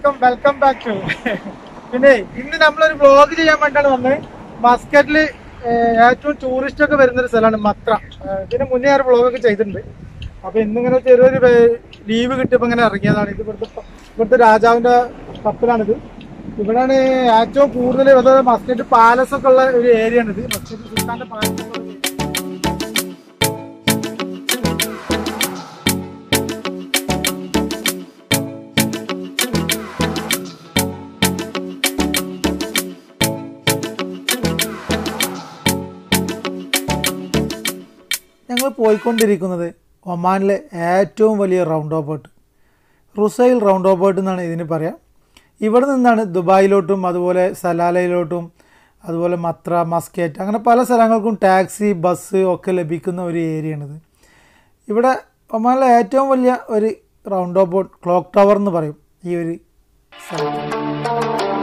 Welcome welcome back to പിന്നെ ഇന്ന് നമ്മളൊരു വ്ളോഗ് ചെയ്യാൻ വേണ്ടിയാണ് വന്നത് മസ്കറ്റില് ഏറ്റവും ടൂറിസ്റ്റ് ഒക്കെ വരുന്ന ഒരു സ്ഥലമാണ് മത്ര ഏഹ് ഇതിന് മുന്നേ ഒരു വ്ളോഗ് ഒക്കെ ചെയ്തിട്ടുണ്ട് അപ്പൊ ഇന്നിങ്ങനെ ചെറിയൊരു ലീവ് കിട്ടിയപ്പോ ഇങ്ങനെ ഇറങ്ങിയതാണ് ഇത് ഇവിടുത്തെ പ- ഇവിടുത്തെ രാജാവിന്റെ കപ്പലാണിത് ഇവിടെയാണ് ഏറ്റവും കൂടുതൽ അതായത് മസ്കറ്റ് പാലസ് ഒക്കെ ഉള്ള ഒരു ഏരിയ ആണ് ഇത് മസ്കറ്റ് സുൽത്താന്റെ പാലസ് ഒക്കെ ഉള്ള area. ഞങ്ങൾ പോയിക്കൊണ്ടിരിക്കുന്നത് ഒമാനിലെ ഏറ്റവും വലിയ roundabout Rusail roundabout എന്നാണ് ഇതിന് പറയാം ഇവിടെ നിന്നാണ് ദുബായിലോട്ടും അതുപോലെ സലാലയിലോട്ടും അതുപോലെ മത്ര മസ്കറ്റ് അങ്ങനെ പല സ്ഥലങ്ങൾക്കും ടാക്സി ബസ് ഒക്കെ ലഭിക്കുന്ന ഒരു ഏരിയയാണിത് ഇവിടെ ഒമാനിലെ ഏറ്റവും വലിയ ഒരു റൗണ്ട് ഓബോട്ട് ക്ലോക്ക് ടവർ എന്ന് പറയും ഈ ഒരു സ്ഥലം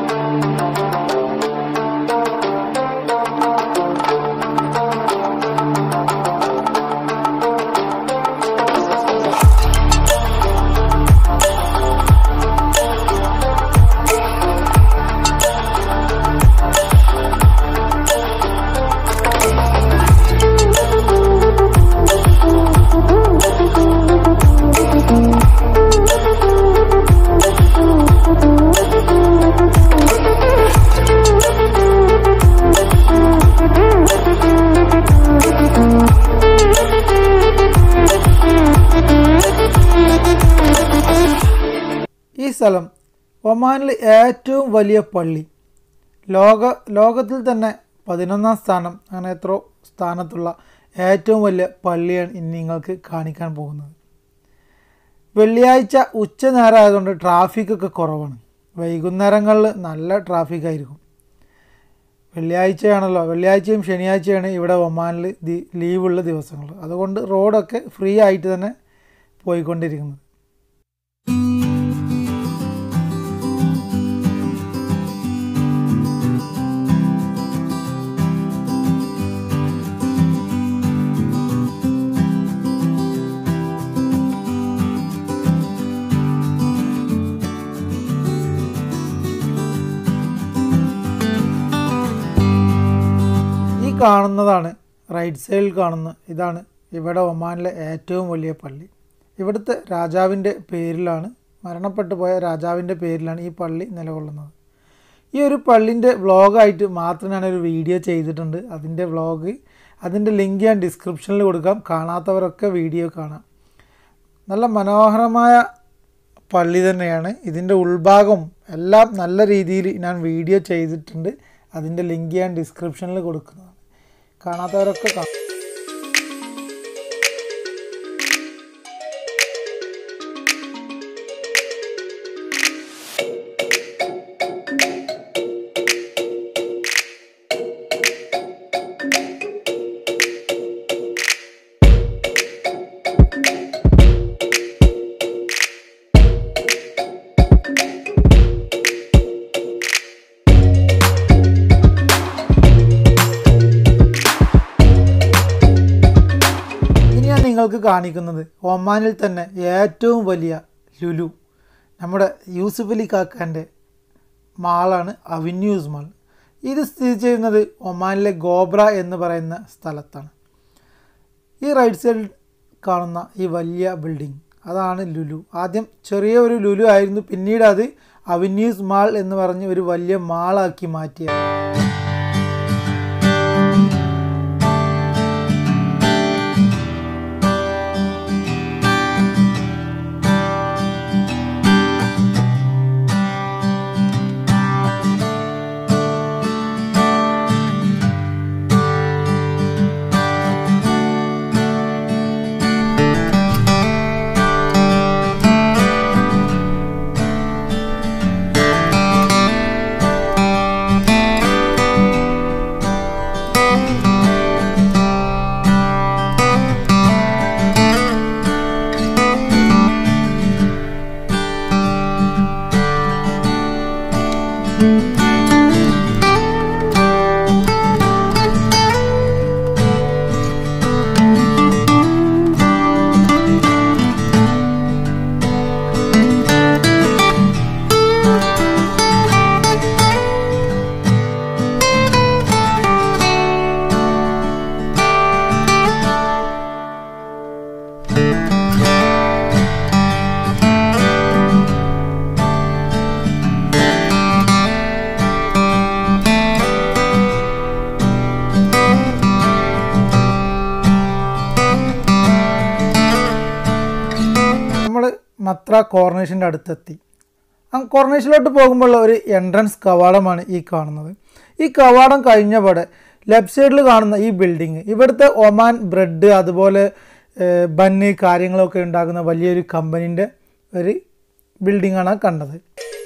ഈ സ്ഥലം ഒമാനിലെ ഏറ്റവും വലിയ പള്ളി ലോക ലോകത്തിൽ തന്നെ പതിനൊന്നാം സ്ഥാനം അങ്ങനെ എത്രയോ സ്ഥാനത്തുള്ള ഏറ്റവും വലിയ പള്ളിയാണ് ഇനി നിങ്ങൾക്ക് കാണിക്കാൻ പോകുന്നത് വെള്ളിയാഴ്ച ഉച്ച നേരം ആയതുകൊണ്ട് ട്രാഫിക്കൊക്കെ കുറവാണ് വൈകുന്നേരങ്ങളിൽ നല്ല ട്രാഫിക് ആയിരിക്കും വെള്ളിയാഴ്ചയാണല്ലോ വെള്ളിയാഴ്ചയും ശനിയാഴ്ചയാണ് ഇവിടെ ഒമാനിൽ ദി ലീവുള്ള ദിവസങ്ങൾ അതുകൊണ്ട് റോഡൊക്കെ ഫ്രീ ആയിട്ട് തന്നെ പോയിക്കൊണ്ടിരിക്കുന്നത് ഈ കാണുന്നതാണ് റൈറ്റ് സൈഡിൽ കാണുന്ന ഇതാണ് ഇവിടെ ഒമാനിലെ ഏറ്റവും വലിയ പള്ളി ഇവിടുത്തെ രാജാവിൻ്റെ പേരിലാണ് മരണപ്പെട്ടു പോയ രാജാവിൻ്റെ പേരിലാണ് ഈ പള്ളി നിലകൊള്ളുന്നത് ഈ ഒരു പള്ളിൻ്റെ വ്ളോഗായിട്ട് മാത്രം ഞാനൊരു വീഡിയോ ചെയ്തിട്ടുണ്ട് അതിൻ്റെ വ്ളോഗ് അതിൻ്റെ ലിങ്ക് ഞാൻ ഡിസ്ക്രിപ്ഷനിൽ കൊടുക്കാം കാണാത്തവരൊക്കെ വീഡിയോ കാണാം നല്ല മനോഹരമായ പള്ളി തന്നെയാണ് ഇതിൻ്റെ ഉൾഭാഗം എല്ലാം നല്ല രീതിയിൽ ഞാൻ വീഡിയോ ചെയ്തിട്ടുണ്ട് അതിൻ്റെ ലിങ്ക് ഞാൻ ഡിസ്ക്രിപ്ഷനിൽ കൊടുക്കുന്നതാണ് കാണാത്തവരൊക്കെ കാണാം ഇനി ഞാൻ നിങ്ങൾക്ക് കാണിക്കുന്നത് ഒമാനിൽ തന്നെ ഏറ്റവും വലിയ ലുലു നമ്മുടെ യൂസുഫ് അലി കാക്കാൻ്റെ മാളാണ് അവന്യൂസ് മാൾ ഇത് സ്ഥിതി ചെയ്യുന്നത് ഒമാനിലെ ഗോബ്ര എന്ന് പറയുന്ന സ്ഥലത്താണ് ഈ റൈറ്റ് സൈഡിൽ കാണുന്ന ഈ വലിയ ബിൽഡിംഗ് അതാണ് ലുലു ആദ്യം ചെറിയ ഒരു ലുലു ആയിരുന്നു പിന്നീട് അത് അവന്യൂസ് മാൾ എന്ന് പറഞ്ഞ് ഒരു വലിയ മാളാക്കി മാറ്റിയത് മത്ര കോർണേഷൻ്റെ അടുത്തെത്തി ആ കോർണേഷനിലോട്ട് പോകുമ്പോൾ ഒരു എൻട്രൻസ് കവാടമാണ് ഈ കാണുന്നത് ഈ കവാടം കഴിഞ്ഞപാടെ ലെഫ്റ്റ് സൈഡിൽ കാണുന്ന ഈ ബിൽഡിങ് ഇവിടുത്തെ ഒമാൻ ബ്രെഡ് അതുപോലെ ഏഹ്, ബന്ന് കാര്യങ്ങളൊക്കെ ഉണ്ടാക്കുന്ന വലിയൊരു കമ്പനീൻ്റെ ഒരു ബിൽഡിങ്ങാണ് കണ്ടത്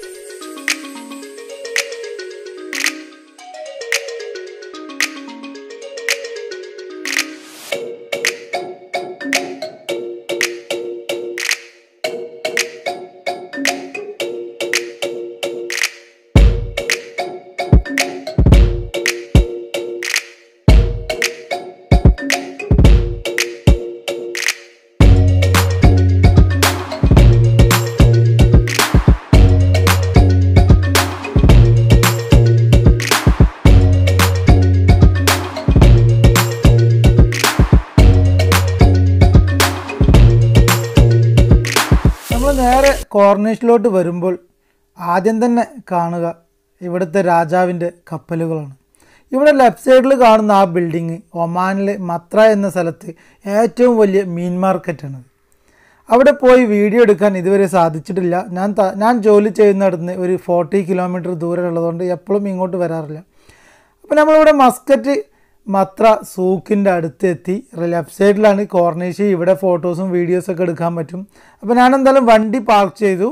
നമ്മൾ നേരെ കോർണേഷനിലോട്ട് വരുമ്പോൾ ആദ്യം തന്നെ കാണുക ഇവിടുത്തെ രാജാവിൻ്റെ കപ്പലുകളാണ് ഇവിടെ ലെഫ്റ്റ് സൈഡിൽ കാണുന്ന ആ ബിൽഡിങ് ഒമാനിലെ മത്ര എന്ന സ്ഥലത്ത് ഏറ്റവും വലിയ മീൻ മാർക്കറ്റാണ് അവിടെ പോയി വീഡിയോ എടുക്കാൻ ഇതുവരെ സാധിച്ചിട്ടില്ല ഞാൻ ത- ഞാൻ ജോലി ചെയ്യുന്നിടത്ത് ഒരു ഫോർട്ടി കിലോമീറ്റർ ദൂരം ഉള്ളതുകൊണ്ട് എപ്പോഴും ഇങ്ങോട്ട് വരാറില്ല അപ്പോൾ നമ്മളിവിടെ മസ്കറ്റ് മത്ര സൂക്കിൻ്റെ അടുത്ത് എത്തി ലെഫ്റ്റ് സൈഡിലാണ് കോർണേഷ് ഇവിടെ ഫോട്ടോസും വീഡിയോസൊക്കെ എടുക്കാൻ പറ്റും അപ്പോൾ ഞാൻ എന്തായാലും വണ്ടി പാർക്ക് ചെയ്തു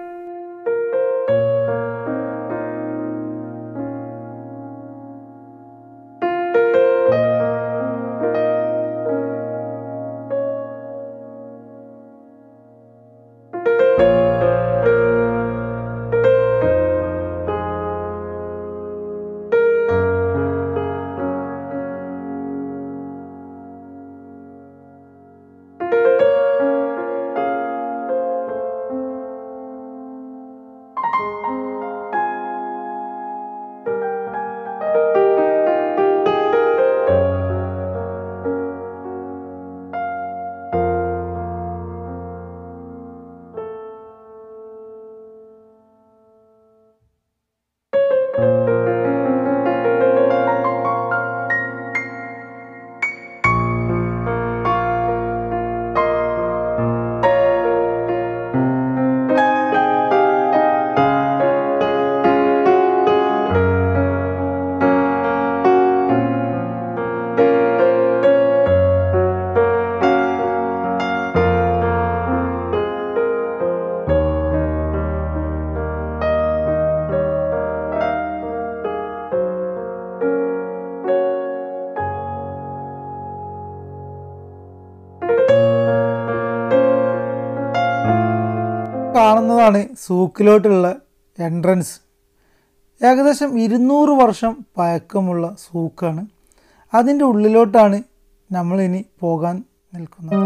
കാണുന്നതാണ് സൂക്കിലോട്ടുള്ള എൻട്രൻസ് ഏകദേശം ഇരുന്നൂറ് വർഷം പഴക്കമുള്ള സൂക്കാണ് അതിൻ്റെ ഉള്ളിലോട്ടാണ് നമ്മളിനി പോകാൻ നിൽക്കുന്നത്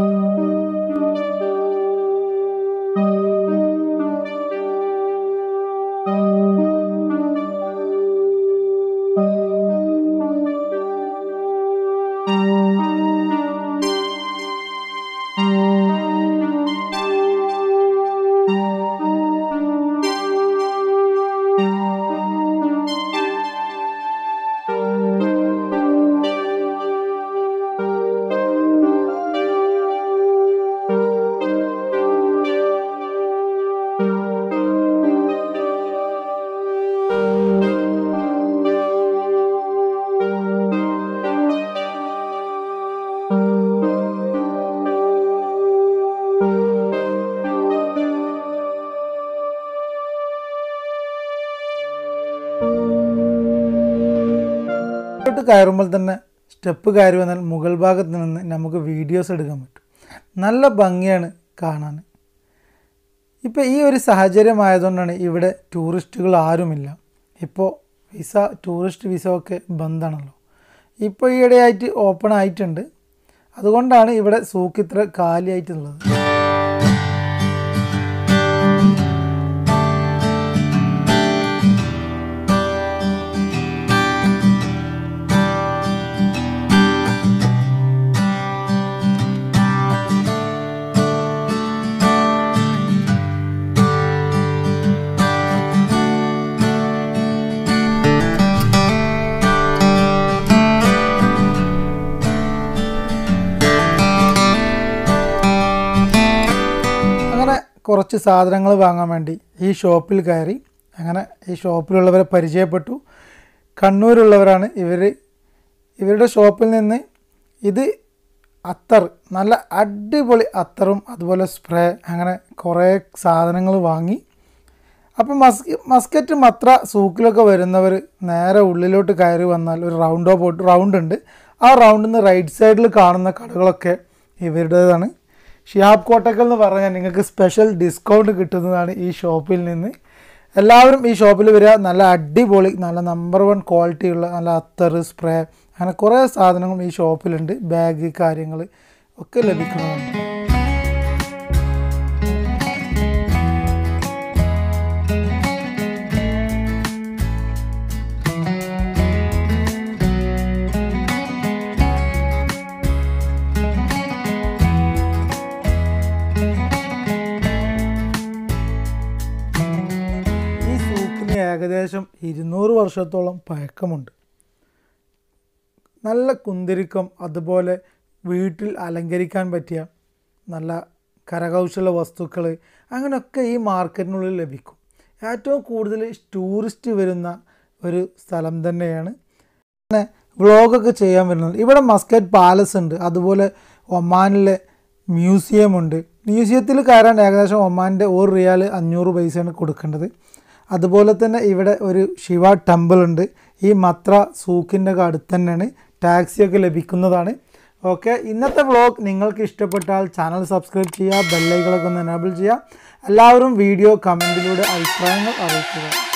ോട്ട് കയറുമ്പോൾ തന്നെ സ്റ്റെപ്പ് കയറി വന്നാൽ മുകൾ ഭാഗത്ത് നിന്ന് നമുക്ക് വീഡിയോസ് എടുക്കാൻ പറ്റും നല്ല ഭംഗിയാണ് കാണാൻ ഇപ്പോൾ ഈ ഒരു സാഹചര്യമായതുകൊണ്ടാണ് ഇവിടെ ടൂറിസ്റ്റുകൾ ആരുമില്ല ഇപ്പോൾ വിസ ടൂറിസ്റ്റ് വിസ ഒക്കെ ബന്ധാണല്ലോ ഇപ്പോൾ ഈയിടെയായിട്ട് ഓപ്പൺ ആയിട്ടുണ്ട് അതുകൊണ്ടാണ് ഇവിടെ സൂക്ക് ഇത്ര കാലിയായിട്ടുള്ളത് കുറച്ച് സാധനങ്ങൾ വാങ്ങാൻ വേണ്ടി ഈ ഷോപ്പിൽ കയറി അങ്ങനെ ഈ ഷോപ്പിലുള്ളവരെ പരിചയപ്പെട്ടു കണ്ണൂരുള്ളവരാണ് ഇവർ ഇവരുടെ ഷോപ്പിൽ നിന്ന് ഇത് അത്തർ നല്ല അടിപൊളി അത്തറും അതുപോലെ സ്പ്രേ അങ്ങനെ കുറേ സാധനങ്ങൾ വാങ്ങി അപ്പം മസ് മസ്കറ്റ് മത്ര സൂക്കിലൊക്കെ വരുന്നവർ നേരെ ഉള്ളിലോട്ട് കയറി വന്നാൽ ഒരു റൗണ്ടോ പോട്ട് റൗണ്ട് ഉണ്ട് ആ റൗണ്ടിൽ നിന്ന് റൈറ്റ് സൈഡിൽ കാണുന്ന കടകളൊക്കെ ഇവരുടേതാണ് ഷിഹാബ് കോട്ടക്കൽ എന്ന് പറഞ്ഞാൽ നിങ്ങൾക്ക് സ്പെഷ്യൽ ഡിസ്കൗണ്ട് കിട്ടുന്നതാണ് ഈ ഷോപ്പിൽ നിന്ന് എല്ലാവരും ഈ ഷോപ്പിൽ വരിക നല്ല അടിപൊളി നല്ല നമ്പർ വൺ ക്വാളിറ്റിയുള്ള നല്ല അത്തർ സ്പ്രേ അങ്ങനെ കുറേ സാധനങ്ങൾ ഈ ഷോപ്പിലുണ്ട് ബാഗ് കാര്യങ്ങൾ ഒക്കെ ലഭിക്കുന്നതാണ് ഈ സൂക്കിന് ഏകദേശം ഇരുന്നൂറ് വർഷത്തോളം പഴക്കമുണ്ട് നല്ല കുന്തിരിക്കം അതുപോലെ വീട്ടിൽ അലങ്കരിക്കാൻ പറ്റിയ നല്ല കരകൗശല വസ്തുക്കൾ അങ്ങനെയൊക്കെ ഈ മാർക്കറ്റിനുള്ളിൽ ലഭിക്കും ഏറ്റവും കൂടുതൽ ടൂറിസ്റ്റ് വരുന്ന ഒരു സ്ഥലം തന്നെയാണ് പിന്നെ വ്ളോഗൊക്കെ ചെയ്യാൻ വരുന്നത് ഇവിടെ മസ്കറ്റ് പാലസ് ഉണ്ട് അതുപോലെ ഒമാനിലെ മ്യൂസിയം ഉണ്ട് മ്യൂസിയത്തിൽ കയറാൻ ഏകദേശം ഒമാൻ്റെ ഒരു റിയാൽ അഞ്ഞൂറ് പൈസയാണ് കൊടുക്കേണ്ടത് അതുപോലെ തന്നെ ഇവിടെ ഒരു ശിവ ടെമ്പിൾ ഉണ്ട് ഈ മത്ര സൂക്കിൻ്റെ ഒക്കെ അടുത്ത് തന്നെയാണ് ടാക്സിയൊക്കെ ലഭിക്കുന്നതാണ് ഓക്കെ ഇന്നത്തെ വ്ളോഗ് നിങ്ങൾക്ക് ഇഷ്ടപ്പെട്ടാൽ ചാനൽ സബ്സ്ക്രൈബ് ചെയ്യുക ബെല്ലൈകളൊക്കെ ഒന്ന് എനേബിൾ ചെയ്യുക എല്ലാവരും വീഡിയോ കമൻറ്റിലൂടെ അഭിപ്രായങ്ങൾ അറിയിക്കുക